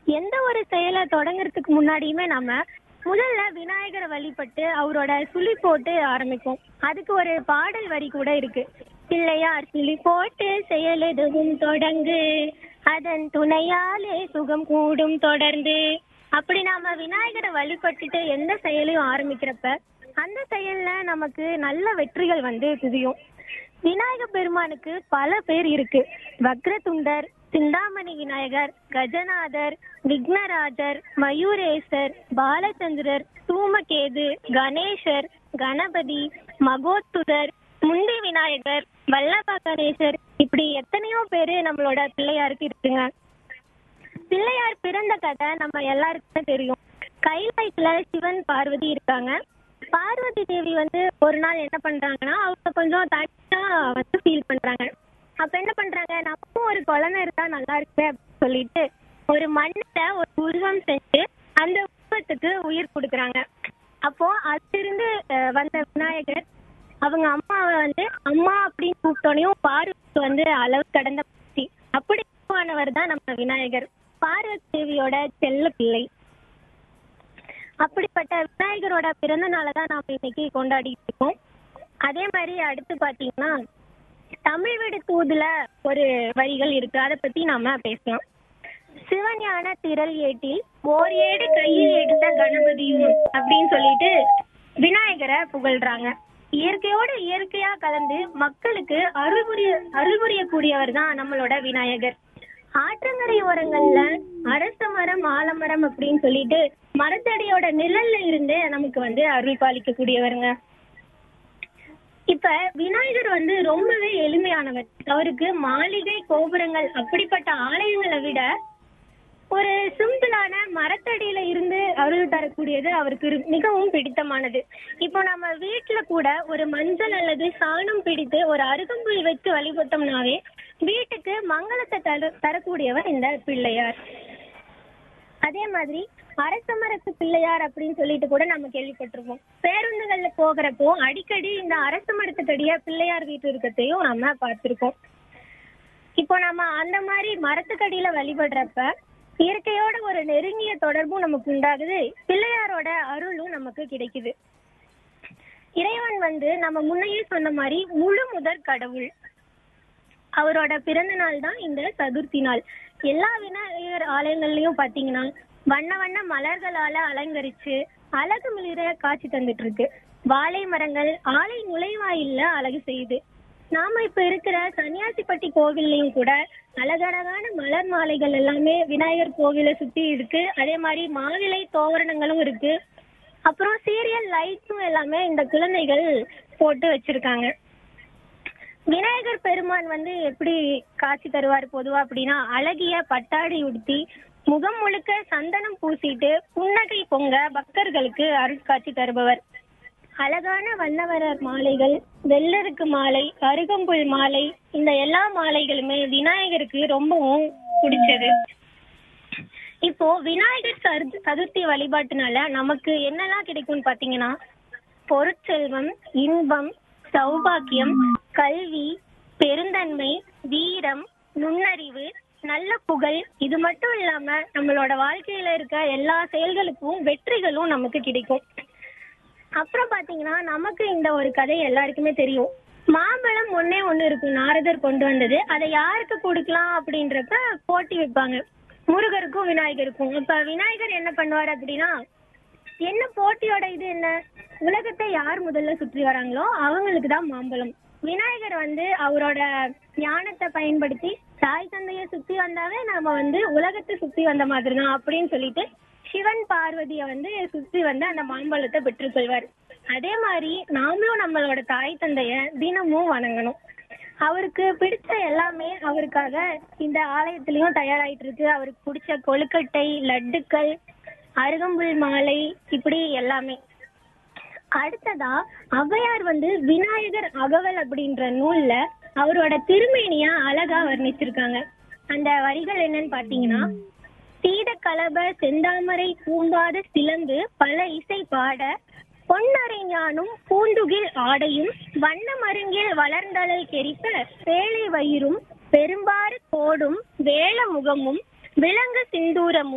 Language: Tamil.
எந்த ஒரு செயலை தொடங்குறதுக்கு முன்னாடியுமே நம்ம முதல்ல விநாயகரை வழிபட்டு அவரோட சுழி போட்டு ஆரம்பிப்போம் அதுக்கு ஒரு பாடல் வரி கூட இருக்கு பிள்ளையார் சுழி போட்டு செயல் எதுவும் தொடங்கு அதன் துணையாலே சுகம் கூடும் தொடர்ந்து அப்படி நாம விநாயகரை வழிபட்டுட்டு எந்த செயலையும் ஆரம்பிக்கிறப்ப அந்த செயல்ல நமக்கு நல்ல வெற்றிகள் வந்து குவியும் விநாயக பெருமானுக்கு பல பேர் இருக்கு வக்ரதுண்டர் சிந்தாமணி விநாயகர் கஜநாதர் விக்னராஜர் மயூரேசர் பாலச்சந்திரர் தூமகேது கணேசர் கணபதி மகோத்துரர் முண்டி விநாயகர் வல்லப கணேசர் இப்படி எத்தனையோ பேரு நம்மளோட பிள்ளையாருக்கு இருக்குங்க பிள்ளையார் பிறந்த கதை நம்ம எல்லாருக்குமே தெரியும் கைலாயத்துல சிவன் பார்வதி இருக்காங்க பார்வதி தேவி வந்து ஒரு நாள் என்ன பண்றாங்கன்னா அவங்க கொஞ்சம் தனியா வந்து ஃபீல் பண்றாங்க அப்ப என்ன பண்றாங்க நமக்கும் ஒரு குழந்தை இருந்தா நல்லா இருக்கு அப்படின்னு சொல்லிட்டு ஒரு மண்ணுல ஒரு உருவம் செஞ்சு அந்த உருவத்துக்கு உயிர் கொடுக்குறாங்க அப்போ அதிலிருந்து அஹ், வந்த விநாயகர் அவங்க அம்மாவை வந்து அம்மா அப்படின்னு கூப்பிட்டோனையும் பார்வதி வந்து அளவு கடந்த பக்தி அப்படி உருவானவர் தான் நம்ம விநாயகர் பார்வதி தேவியோட செல்ல பிள்ளை அப்படிப்பட்ட விநாயகரோட பிறந்த நாளை தான் நாம இன்னைக்கு கொண்டாடிட்டு இருக்கோம் அதே மாதிரி அடுத்து பாத்தீங்கன்னா தமிழ் வீடு தூதுல ஒரு வரிகள் இருக்கு அதை பத்தி நாம பேசலாம் சிவஞான திரள் ஏட்டில் ஓர் ஏடு கையில் எடுத்த கணபதியும் அப்படின்னு சொல்லிட்டு விநாயகரை புகழ்றாங்க இயற்கையோடு இயற்கையா கலந்து மக்களுக்கு அருள் புரிய அருள் புரியக்கூடியவர் தான் நம்மளோட விநாயகர் ஆற்றங்கரை ஓரங்கள்ல அரச மரம் ஆலமரம் அப்படின்னு சொல்லிட்டு மரத்தடியோட நிழல்ல இருந்து நமக்கு வந்து அருள் பாலிக்கக்கூடியவருங்க இப்ப விநாயகர் வந்து ரொம்பவே எளிமையானவர் அவருக்கு மாளிகை கோபுரங்கள் அப்படிப்பட்ட ஆலயங்களை விட ஒரு சிம்பிளான மரத்தடியில இருந்து அருள் தரக்கூடியது அவருக்கு இரு- மிகவும் பிடித்தமானது இப்போ நம்ம வீட்டுல கூட ஒரு மஞ்சள் அல்லது சாணம் பிடித்து ஒரு அருகம்புல் வச்சு வழிபட்டோம்னாவே வீட்டுக்கு மங்களத்தை தரு தரக்கூடியவர் இந்த பிள்ளையார் அதே மாதிரி அரச மரத்து பிள்ளையார் அப்படின்னு சொல்லிட்டு கூட நம்ம கேள்விப்பட்டிருப்போம் பேருந்துகள்ல போகிறப்போ அடிக்கடி இந்த அரச மரத்துக்கடிய பிள்ளையார் வீட்டு இருக்கத்தையும் நம்ம பார்த்திருக்கோம் இப்போ நம்ம அந்த மாதிரி மரத்துக்கடியில வழிபடுறப்ப இயற்கையோட ஒரு நெருங்கிய தொடர்பும் நமக்கு உண்டாகுது பிள்ளையாரோட அருளும் நமக்கு கிடைக்குது இறைவன் வந்து நம்ம முன்னையே சொன்ன மாதிரி முழு முதற் கடவுள் அவரோட பிறந்த நாள் தான் இந்த சதுர்த்தி நாள் எல்லா விநாயகர் ஆலயங்கள்லயும் பாத்தீங்கன்னா வண்ண வண்ண மலர்களால அலங்கரிச்சு அழகு மிளிர காட்சி தந்துட்டு இருக்கு வாழை மரங்கள் ஆலை நுழைவாயில்ல அழகு செய்யுது நாம இப்ப இருக்கிற சன்னியாசிப்பட்டி கோவில்லையும் கூட அழகழகான மலர் மாலைகள் எல்லாமே விநாயகர் கோவிலை சுத்தி இருக்கு அதே மாதிரி மாவிலை தோரணங்களும் இருக்கு அப்புறம் சீரியல் லைட்ஸும் எல்லாமே இந்த குழந்தைகள் போட்டு வச்சிருக்காங்க விநாயகர் பெருமான் வந்து எப்படி காட்சி தருவார் பொதுவா அப்படின்னா அழகிய பட்டாடை உடுத்தி முகம் முழுக்க சந்தனம் பூசிட்டு புன்னகை பொங்க பக்தர்களுக்கு அருட்காட்சி தருபவர் அழகான வண்ணவரர் மாலைகள் வெள்ளருக்கு மாலை அருகம்புல் மாலை இந்த எல்லா மாலைகளுமே விநாயகருக்கு ரொம்பவும் பிடிச்சது இப்போ விநாயகர் சது- சதுர்த்தி வழிபாட்டுனால நமக்கு என்னெல்லாம் கிடைக்கும்னு பாத்தீங்கன்னா பொருட்செல்வம் இன்பம் சௌபாக்கியம் கல்வி பெருந்தன்மை வீரம் நுண்ணறிவு நல்ல புகழ் இது மட்டும் இல்லாம நம்மளோட வாழ்க்கையில இருக்க எல்லா செயல்களுக்கும் வெற்றிகளும் நமக்கு கிடைக்கும் அப்புறம் பாத்தீங்கன்னா நமக்கு இந்த ஒரு கதை எல்லாருக்குமே தெரியும் மாம்பழம் ஒண்ணே ஒண்ணு இருக்கும் நாரதர் கொண்டு வந்தது அதை யாருக்கு கொடுக்கலாம் அப்படின்றப்ப போட்டி வைப்பாங்க முருகருக்கும் விநாயகருக்கும் இப்ப விநாயகர் என்ன பண்ணுவார் அப்படின்னா என்ன போட்டியோட இது என்ன உலகத்தை யார் முதல்ல சுற்றி வராங்களோ அவங்களுக்கு தான் மாம்பழம் விநாயகர் வந்து அவரோட ஞானத்தை பயன்படுத்தி தாய் தந்தைய சுத்தி வந்தாவே நாம வந்து உலகத்தை சுத்தி வந்த மாதிரி தான் அப்படின்னு சொல்லிட்டு சிவன் பார்வதிய வந்து சுத்தி வந்து அந்த மாம்பழத்தை பெற்றுக்கொள்வார் அதே மாதிரி நாமளும் நம்மளோட தாய் தந்தைய தினமும் வணங்கணும் அவருக்கு பிடிச்ச எல்லாமே அவருக்காக இந்த ஆலயத்திலயும் தயாராயிட்டு இருக்கு அவருக்கு பிடிச்ச கொழுக்கட்டை லட்டுக்கள் அருகம்புல் மாலை இப்படி எல்லாமே அடுத்ததா ஔவையார் வந்து விநாயகர் அகவல் அப்படின்ற நூல்ல அவரோட திருமேனியா அழகா வர்ணிச்சிருக்காங்க அந்த வரிகள் என்னன்னு பாத்தீங்கன்னா சீத கலப செந்தாமரை பூம்பாத சிலம்பு பல இசை பாட பொன்னரை ஞானும் பூண்டுகில் ஆடையும் வண்ண மருங்கில் வளர்ந்தழல் கெரிப்ப பேழை வயிறும் பெரும்பாறு கோடும் வேல முகமும் விலங்கு சிந்தூரமும்